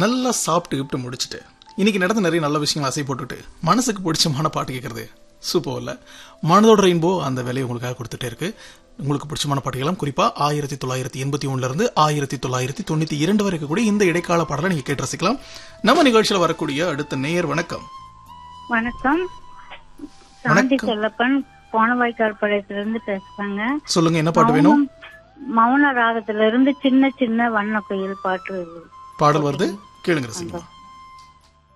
நல்லா சாப்பிட்டு கிப்ட்டு முடிச்சுட்டு இன்னைக்கு நடந்த நிறைய நல்ல விஷயங்கள் அசை போட்டுட்டு மனசுக்கு பிடிச்சமான பாட்டு கேட்கறது சூப்பர் இல்ல மனதோட ரெயின்போ அந்த வேலையை உங்களுக்காக கொடுத்துட்டே இருக்கு உங்களுக்கு பிடிச்சமான பாட்டுகளும் குறிப்பா ஆயிரத்தி தொள்ளாயிரத்தி எண்பத்தி ஒண்ணுல இருந்து ஆயிரத்தி தொள்ளாயிரத்தி தொண்ணூத்தி இரண்டு வரை இருக்கக்கூடிய இந்த இடைக்கால பாடலை நீங்க கேட்டு ரசிக்கலாம் நம்ம நிகழ்ச்சியில வரக்கூடிய அடுத்த நேயர் வணக்கம் வணக்கம் சாந்தி செல்லப்பன் கோணவாய்க்கால் பாளையத்துல இருந்து பேசுறாங்க சொல்லுங்க என்ன பாட்டு வேணும் மௌன ராகத்துல இருந்து சின்ன சின்ன வண்ண குயில் பாட்டு பாடல் வருது கேளுங்க ரசிக்கலாம்